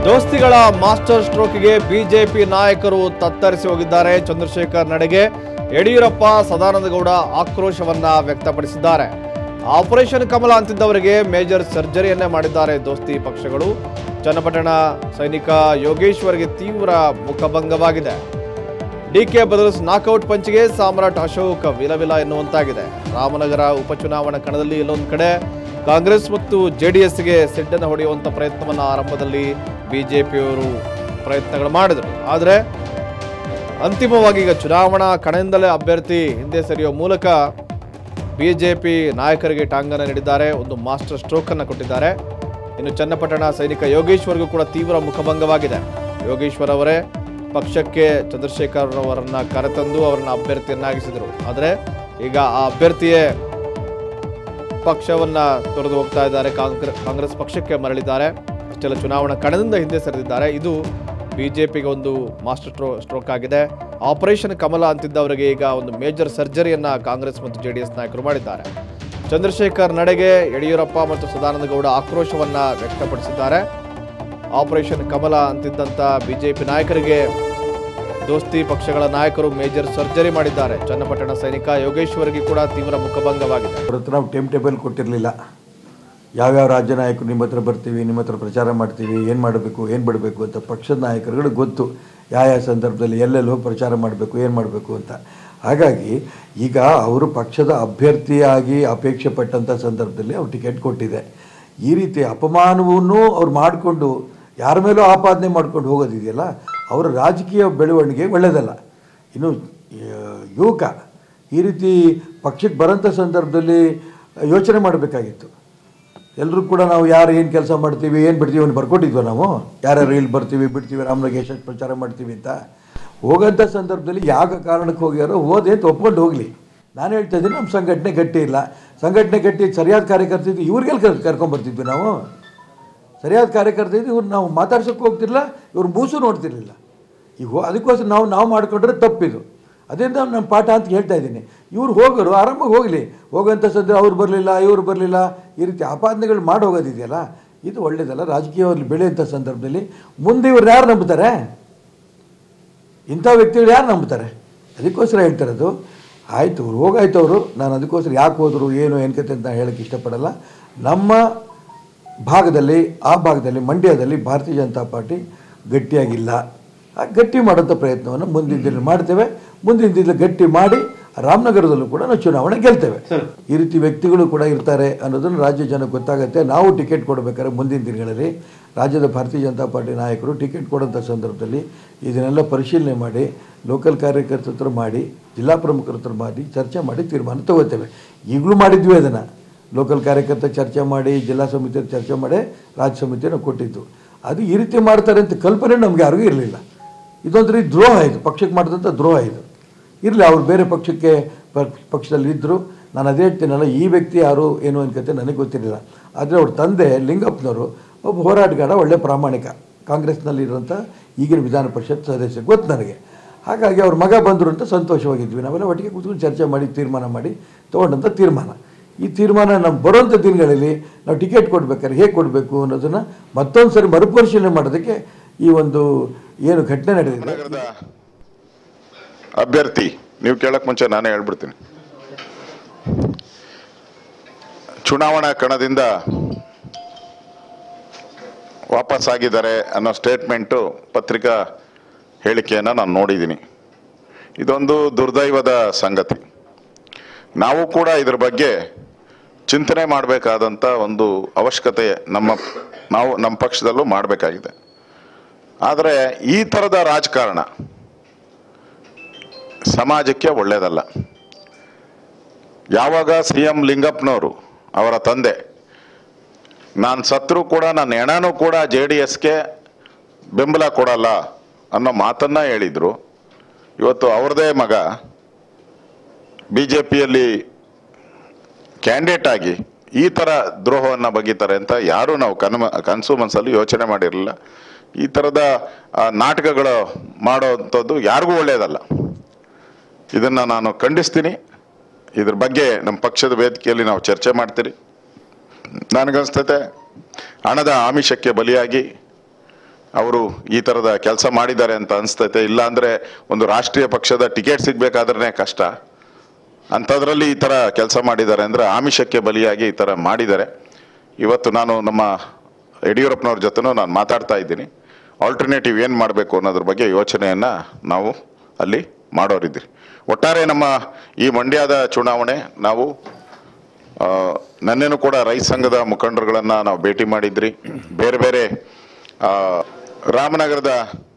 ದೋಸ್ತಿಗಳ master ಸ್ಟ್ರೋಕ್ಗೆ BJP ನಾಯಕರು ತತ್ತರಿಸಿ ಹೋಗಿದ್ದಾರೆ ಚಂದ್ರಶೇಖರ್ ನಡೆಗೆ ಯಡಿಯೂರಪ್ಪ ಸದಾನಂದಗೌಡ ಆಕ್ರೋಶವನ್ನ ವ್ಯಕ್ತಪಡಿಸಿದ್ದಾರೆ ಆಪರೇಷನ್ ಕಮಲ ಅಂತಿದ್ದವರಿಗೆ ಮೇಜರ್ ಸರ್ಜರಿಯನ್ನೇ ಮಾಡಿದ್ದಾರೆ ದೋಸ್ತಿ ಪಕ್ಷಗಳು ಚನ್ನಪಟ್ಟಣ ಸೈನಿಕ ಯೋಗೇಶ್ವರ್ಗೆ ತೀವ್ರ ಮುಖಭಂಗವಾಗಿದೆ ಡಿಕೆ ಬದಲಿಸ್ ನಾಕೌಟ್ ಪಂಚ್ಗೆ ಸಾಮ್ರಾಟ್ ಅಶೋಕ್ ವಿಲವಿಲ ಎನ್ನುವಂತಾಗಿದೆ ರಾಮನಗರ ಉಪಚುನಾವಣಾ ಕಣದಲ್ಲಿ ಎಲ್ಲೊಂದು ಕಡೆ ಕಾಂಗ್ರೆಸ್ ಮತ್ತು ಜೆಡಿಎಸ್ಗೆ ಸಿಡ್ಡನ್ನು ಹೊಡೆಯುವಂಥ ಪ್ರಯತ್ನವನ್ನು ಆರಂಭದಲ್ಲಿ ಬಿಜೆಪಿಯವರು ಪ್ರಯತ್ನಗಳು ಮಾಡಿದರು ಆದರೆ ಅಂತಿಮವಾಗಿ ಈಗ ಚುನಾವಣಾ ಕಣದಿಂದಲೇ ಅಭ್ಯರ್ಥಿ ಹಿಂದೆ ಸರಿಯುವ ಮೂಲಕ ಬಿಜೆಪಿ ನಾಯಕರಿಗೆ ಟಾಂಗನ ನೀಡಿದ್ದಾರೆ ಒಂದು ಮಾಸ್ಟರ್ ಸ್ಟ್ರೋಕ್ ಅನ್ನು ಕೊಟ್ಟಿದ್ದಾರೆ ಇನ್ನು ಚನ್ನಪಟ್ಟಣ ಸೈನಿಕ ಯೋಗೇಶ್ವರ್ಗೂ ಕೂಡ ತೀವ್ರ ಮುಖಭಂಗವಾಗಿದೆ ಯೋಗೇಶ್ವರ್ ಅವರೇ ಪಕ್ಷಕ್ಕೆ ಚಂದ್ರಶೇಖರ್ ಅವರನ್ನ ಕರೆತಂದು ಅವರನ್ನ ಅಭ್ಯರ್ಥಿಯನ್ನಾಗಿಸಿದರು ಆದರೆ ಈಗ ಆ ಅಭ್ಯರ್ಥಿಯೇ ಪಕ್ಷವನ್ನ ತೊರೆದು ಹೋಗ್ತಾ ಇದ್ದಾರೆ ಕಾಂಗ್ರೆಸ್ ಕಾಂಗ್ರೆಸ್ ಪಕ್ಷಕ್ಕೆ ಮರಳಿದ್ದಾರೆ ಇಷ್ಟೆಲ್ಲ ಚುನಾವಣಾ ಕಣದಿಂದ ಹಿಂದೆ ಸರಿದಿದ್ದಾರೆ ಇದು ಬಿಜೆಪಿಗೆ ಒಂದು ಮಾಸ್ಟರ್ ಸ್ಟ್ರೋ ಸ್ಟ್ರೋಕ್ ಆಗಿದೆ ಆಪರೇಷನ್ ಕಮಲ ಅಂತಿದ್ದವರಿಗೆ ಈಗ ಒಂದು ಮೇಜರ್ ಸರ್ಜರಿಯನ್ನ ಕಾಂಗ್ರೆಸ್ ಮತ್ತು ಜೆಡಿಎಸ್ ನಾಯಕರು ಮಾಡಿದ್ದಾರೆ ಚಂದ್ರಶೇಖರ್ ನಡೆಗೆ ಯಡಿಯೂರಪ್ಪ ಮತ್ತು ಸದಾನಂದಗೌಡ ಆಕ್ರೋಶವನ್ನ ವ್ಯಕ್ತಪಡಿಸಿದ್ದಾರೆ ಆಪರೇಷನ್ ಕಮಲ ಅಂತಿದ್ದಂಥ ಬಿಜೆಪಿ ನಾಯಕರಿಗೆ ದೋಸ್ತಿ ಪಕ್ಷಗಳ ನಾಯಕರು ಮೇಜರ್ ಸರ್ಜರಿ ಮಾಡಿದ್ದಾರೆ ಚನ್ನಪಟ್ಟಣ ಸೈನಿಕ ಯೋಗೇಶ್ವರ್ಗೆ ಕೂಡ ತೀವ್ರ ಮುಖಭಂಗವಾಗಿದೆ ಅವ್ರ ಹತ್ರ ನಾವು ಟೈಮ್ ಟೇಬಲ್ ಕೊಟ್ಟಿರಲಿಲ್ಲ ಯಾವ್ಯಾವ ರಾಜ್ಯ ನಾಯಕರು ನಿಮ್ಮ ಹತ್ರ ಬರ್ತೀವಿ ನಿಮ್ಮ ಹತ್ರ ಪ್ರಚಾರ ಮಾಡ್ತೀವಿ ಏನು ಮಾಡಬೇಕು ಏನು ಬಿಡಬೇಕು ಅಂತ ಪಕ್ಷದ ನಾಯಕರುಗಳು ಗೊತ್ತು ಯಾವ ಯಾವ ಸಂದರ್ಭದಲ್ಲಿ ಎಲ್ಲೆಲ್ಲಿ ಹೋಗಿ ಪ್ರಚಾರ ಮಾಡಬೇಕು ಏನು ಮಾಡಬೇಕು ಅಂತ ಹಾಗಾಗಿ ಈಗ ಅವರು ಪಕ್ಷದ ಅಭ್ಯರ್ಥಿಯಾಗಿ ಅಪೇಕ್ಷೆ ಪಟ್ಟಂಥ ಸಂದರ್ಭದಲ್ಲಿ ಅವ್ರು ಟಿಕೆಟ್ ಕೊಟ್ಟಿದೆ ಈ ರೀತಿ ಅಪಮಾನವನ್ನು ಅವ್ರು ಮಾಡಿಕೊಂಡು ಯಾರ ಮೇಲೂ ಆಪಾದನೆ ಮಾಡ್ಕೊಂಡು ಹೋಗೋದಿದೆಯಲ್ಲ ಅವರ ರಾಜಕೀಯ ಬೆಳವಣಿಗೆ ಒಳ್ಳೆಯದಲ್ಲ ಇನ್ನು ಆ, ಯುವಕ ಈ ರೀತಿ ಪಕ್ಷಕ್ಕೆ ಬರೋಂಥ ಸಂದರ್ಭದಲ್ಲಿ ಯೋಚನೆ ಮಾಡಬೇಕಾಗಿತ್ತು ಎಲ್ಲರೂ ಕೂಡ ನಾವು ಯಾರು ಏನು ಕೆಲಸ ಮಾಡ್ತೀವಿ ಏನು ಬಿಡ್ತೀವಿ ಅಂತ ಬರ್ಕೊಟ್ಟಿದ್ವ ನಾವು ಯಾರ್ಯಾರು ಇಲ್ಲಿ ಬರ್ತೀವಿ ಬಿಡ್ತೀವಿ ರಾಮನಾಗ ಎಷ್ಟು ಪ್ರಚಾರ ಮಾಡ್ತೀವಿ ಅಂತ ಹೋಗೋಂಥ ಸಂದರ್ಭದಲ್ಲಿ ಯಾವ ಕಾರಣಕ್ಕೆ ಹೋಗ್ಯಾರೋ ಹೋದೆ ಅಂತ ಒಪ್ಕೊಂಡು ಹೋಗಲಿ ನಾನು ಹೇಳ್ತಾ ಇದ್ದೀನಿ ನಮ್ಮ ಸಂಘಟನೆ ಗಟ್ಟಿ ಇಲ್ಲ ಸಂಘಟನೆ ಗಟ್ಟಿ ಸರಿಯಾದ ಕಾರ್ಯಕರ್ತ ಇದ್ದು ಇವ್ರಿಗೆಲ್ಲಿ ಕರ್ ಕರ್ಕೊಂಬರ್ತಿದ್ವಿ ನಾವು ಸರಿಯಾದ ಕಾರ್ಯಕರ್ತ ಇದ್ದು ಇವ್ರು ನಾವು ಮಾತಾಡ್ಸೋಕ್ಕೆ ಹೋಗ್ತಿರ್ಲಿಲ್ಲ ಇವ್ರು ಮೂಸು ನೋಡ್ತಿರ್ಲಿಲ್ಲ ಈಗ ಹೋ- ಅದಕ್ಕೋಸ್ಕರ ನಾವು ನಾವು ಮಾಡಿಕೊಂಡ್ರೆ ತಪ್ಪಿದು ಅದರಿಂದ ನಮ್ಮ ಪಾಠ ಅಂತ ಹೇಳ್ತಾ ಇದ್ದೀನಿ ಇವ್ರು ಹೋಗೋರು ಆರಾಮಾಗಿ ಹೋಗಲಿ ಹೋಗೋಂಥ ಸಂದರ್ಭ ಅವ್ರು ಬರಲಿಲ್ಲ ಇವ್ರು ಬರಲಿಲ್ಲ ಈ ರೀತಿ ಆಪಾದನೆಗಳು ಮಾಡಿ ಹೋಗೋದಿದೆಯಲ್ಲ ಇದು ಒಳ್ಳೇದಲ್ಲ ರಾಜಕೀಯದಲ್ಲಿ ಬೆಳೆಯುವಂಥ ಸಂದರ್ಭದಲ್ಲಿ ಮುಂದೆ ಇವ್ರು ಯಾರು ನಂಬ್ತಾರೆ ಇಂಥ ವ್ಯಕ್ತಿಗಳು ಯಾರು ನಂಬ್ತಾರೆ ಅದಕ್ಕೋಸ್ಕರ ಹೇಳ್ತಿರೋದು ಆಯಿತು ಅವ್ರು ಹೋಗಾಯ್ತು ಅವರು ನಾನು ಅದಕ್ಕೋಸ್ಕರ ಯಾಕೆ ಹೋದರು ಏನು ಏನು ಕತೆ ಅಂತ ಹೇಳೋಕ್ಕೆ ಇಷ್ಟಪಡಲ್ಲ ನಮ್ಮ ಭಾಗದಲ್ಲಿ ಆ ಭಾಗದಲ್ಲಿ ಮಂಡ್ಯದಲ್ಲಿ ಭಾರತೀಯ ಜನತಾ ಪಾರ್ಟಿ ಗಟ್ಟಿಯಾಗಿಲ್ಲ ಆ ಗಟ್ಟಿ ಮಾಡೋಂಥ ಪ್ರಯತ್ನವನ್ನು ಮುಂದಿನ ದಿನ ಮಾಡ್ತೇವೆ ಮುಂದಿನ ದಿನ ಗಟ್ಟಿ ಮಾಡಿ ರಾಮನಗರದಲ್ಲೂ ಕೂಡ ನಾವು ಚುನಾವಣೆ ಗೆಲ್ತೇವೆ ಈ ರೀತಿ ವ್ಯಕ್ತಿಗಳು ಕೂಡ ಇರ್ತಾರೆ ಅನ್ನೋದನ್ನು ರಾಜ್ಯ ಜನಕ್ಕೆ ಗೊತ್ತಾಗುತ್ತೆ ನಾವು ಟಿಕೆಟ್ ಕೊಡಬೇಕಾದ್ರೆ ಮುಂದಿನ ದಿನಗಳಲ್ಲಿ ರಾಜ್ಯದ ಭಾರತೀಯ ಜನತಾ ಪಾರ್ಟಿ ನಾಯಕರು ಟಿಕೆಟ್ ಕೊಡೋಂಥ ಸಂದರ್ಭದಲ್ಲಿ ಇದನ್ನೆಲ್ಲ ಪರಿಶೀಲನೆ ಮಾಡಿ ಲೋಕಲ್ ಕಾರ್ಯಕರ್ತರ ಹತ್ರ ಮಾಡಿ ಜಿಲ್ಲಾ ಪ್ರಮುಖರ ಹತ್ರ ಮಾಡಿ ಚರ್ಚೆ ಮಾಡಿ ತೀರ್ಮಾನ ತಗೋತೇವೆ ಈಗಲೂ ಮಾಡಿದ್ವಿ ಅದನ್ನು ಲೋಕಲ್ ಕಾರ್ಯಕರ್ತ ಚರ್ಚೆ ಮಾಡಿ ಜಿಲ್ಲಾ ಸಮಿತಿ ಚರ್ಚೆ ಮಾಡಿ ರಾಜ್ಯ ಸಮಿತಿಯನ್ನು ಕೊಟ್ಟಿದ್ದು ಅದು ಈ ರೀತಿ ಮಾಡ್ತಾರೆ ಅಂತ ಕಲ್ಪನೆ ನಮಗೆ ಯಾರಿಗೂ ಇರಲಿಲ್ಲ ಇದೊಂದು ರೀತಿ ದ್ರೋಹ ಇದು ಪಕ್ಷಕ್ಕೆ ಮಾಡಿದಂಥ ದ್ರೋಹ ಇದು ಇರಲಿ ಅವ್ರು ಬೇರೆ ಪಕ್ಷಕ್ಕೆ ಪ- ಪಕ್ಷದಲ್ಲಿ ಇದ್ದರು ನಾನು ಅದೇ ಹೇಳ್ತೀನಲ್ಲ ಈ ವ್ಯಕ್ತಿ ಯಾರು ಏನು ಅನ್ಕತೆ ನನಗೆ ಗೊತ್ತಿರಲಿಲ್ಲ ಆದರೆ ಅವ್ರ ತಂದೆ ಲಿಂಗಪ್ಪನವರು ಒಬ್ಬ ಹೋರಾಟಗಾರ ಒಳ್ಳೆ ಪ್ರಾಮಾಣಿಕ ಕಾಂಗ್ರೆಸ್ನಲ್ಲಿ ಇರುವಂಥ ಈಗಿನ ವಿಧಾನ ಪರಿಷತ್ ಸದಸ್ಯ ಗೊತ್ತು ನನಗೆ ಹಾಗಾಗಿ ಅವ್ರ ಮಗ ಬಂದರು ಅಂತ ಸಂತೋಷವಾಗಿದ್ವಿ ನಾವೆಲ್ಲ ಒಟ್ಟಿಗೆ ಕೂತ್ಕೊಂಡು ಚರ್ಚೆ ಮಾಡಿ ತೀರ್ಮಾನ ಮಾಡಿ ತೊಗೊಂಡಂಥ ತೀರ್ಮಾನ ಈ ತೀರ್ಮಾನ ನಮ್ಮ ಬರೋಂಥ ದಿನಗಳಲ್ಲಿ ನಾವು ಟಿಕೆಟ್ ಕೊಡ್ಬೇಕಾದ್ರೆ ಹೇಗೆ ಕೊಡಬೇಕು ಅನ್ನೋದನ್ನು ಮತ್ತೊಂದು ಸರಿ ಮರುಪರಿಶೀಲನೆ ಮಾಡೋದಕ್ಕೆ ಈ ಒಂದು ಏನು ಘಟನೆ ನಡೆದಿದೆ ನಗರದ ಅಭ್ಯರ್ಥಿ ನೀವು ಕೇಳಕ್ ಮುಂಚೆ ನಾನೇ ಹೇಳ್ಬಿಡ್ತೀನಿ ಚುನಾವಣಾ ಕಣದಿಂದ ವಾಪಸ್ ಆಗಿದ್ದಾರೆ ಅನ್ನೋ ಸ್ಟೇಟ್ಮೆಂಟು ಪತ್ರಿಕಾ ಹೇಳಿಕೆಯನ್ನು ನಾನು ನೋಡಿದ್ದೀನಿ ಇದೊಂದು ದುರ್ದೈವದ ಸಂಗತಿ ನಾವು ಕೂಡ ಇದ್ರ ಬಗ್ಗೆ ಚಿಂತನೆ ಮಾಡಬೇಕಾದಂಥ ಒಂದು ಅವಶ್ಯಕತೆ ನಮ್ಮ ನಾವು ನಮ್ಮ ಪಕ್ಷದಲ್ಲೂ ಮಾಡಬೇಕಾಗಿದೆ ಆದರೆ ಈ ಥರದ ರಾಜಕಾರಣ ಸಮಾಜಕ್ಕೆ ಒಳ್ಳೆಯದಲ್ಲ ಯಾವಾಗ ಸಿ ಎಂ ಲಿಂಗಪ್ಪನವರು ಅವರ ತಂದೆ ನಾನು ಸತ್ರು ಕೂಡ ನನ್ನ ಹೆಣನೂ ಕೂಡ ಜೆ ಡಿ ಎಸ್ಗೆ ಬೆಂಬಲ ಕೊಡಲ್ಲ ಅನ್ನೋ ಮಾತನ್ನ ಹೇಳಿದರು ಇವತ್ತು ಅವ್ರದೇ ಮಗ ಬಿ ಜೆ ಪಿಯಲ್ಲಿ ಕ್ಯಾಂಡಿಡೇಟ್ ಆಗಿ ಈ ಥರ ದ್ರೋಹವನ್ನು ಬಗೀತಾರೆ ಅಂತ ಯಾರೂ ನಾವು ಕನ್ಮ ಕನಸು ಮನಸ್ಸಲ್ಲಿ ಯೋಚನೆ ಮಾಡಿರಲಿಲ್ಲ ಈ ಥರದ ಆ, ನಾಟಕಗಳು ಮಾಡೋವಂಥದ್ದು ಯಾರಿಗೂ ಒಳ್ಳೆಯದಲ್ಲ ಇದನ್ನು ನಾನು ಖಂಡಿಸ್ತೀನಿ ಇದ್ರ ಬಗ್ಗೆ ನಮ್ಮ ಪಕ್ಷದ ವೇದಿಕೆಯಲ್ಲಿ ನಾವು ಚರ್ಚೆ ಮಾಡ್ತೀರಿ ನನಗನ್ಸ್ತತೆ ಹಣದ ಆಮಿಷಕ್ಕೆ ಬಲಿಯಾಗಿ ಅವರು ಈ ಥರದ ಕೆಲಸ ಮಾಡಿದ್ದಾರೆ ಅಂತ ಅನಿಸ್ತೈತೆ ಇಲ್ಲಾಂದರೆ ಒಂದು ರಾಷ್ಟ್ರೀಯ ಪಕ್ಷದ ಟಿಕೆಟ್ ಸಿಗಬೇಕಾದ್ರೆ ಕಷ್ಟ ಅಂಥದ್ರಲ್ಲಿ ಈ ಥರ ಕೆಲಸ ಮಾಡಿದ್ದಾರೆ ಅಂದರೆ ಆಮಿಷಕ್ಕೆ ಬಲಿಯಾಗಿ ಈ ಥರ ಮಾಡಿದ್ದಾರೆ ಇವತ್ತು ನಾನು ನಮ್ಮ ಯಡಿಯೂರಪ್ಪನವ್ರ ಜೊತೆನೂ ನಾನು ಮಾತಾಡ್ತಾ ಇದ್ದೀನಿ ಆಲ್ಟರ್ನೇಟಿವ್ ಏನು ಮಾಡಬೇಕು ಅನ್ನೋದ್ರ ಬಗ್ಗೆ ಯೋಚನೆಯನ್ನು ನಾವು ಅಲ್ಲಿ ಮಾಡೋರಿದ್ದೀರಿ ಒಟ್ಟಾರೆ ನಮ್ಮ ಈ ಮಂಡ್ಯದ ಚುನಾವಣೆ ನಾವು ಆ, ನೆನ್ನೆನೂ ಕೂಡ ರೈತ ಸಂಘದ ಮುಖಂಡರುಗಳನ್ನು ನಾವು ಭೇಟಿ ಮಾಡಿದ್ರಿ ಬೇರೆ ಬೇರೆ ಆ, ರಾಮನಗರದ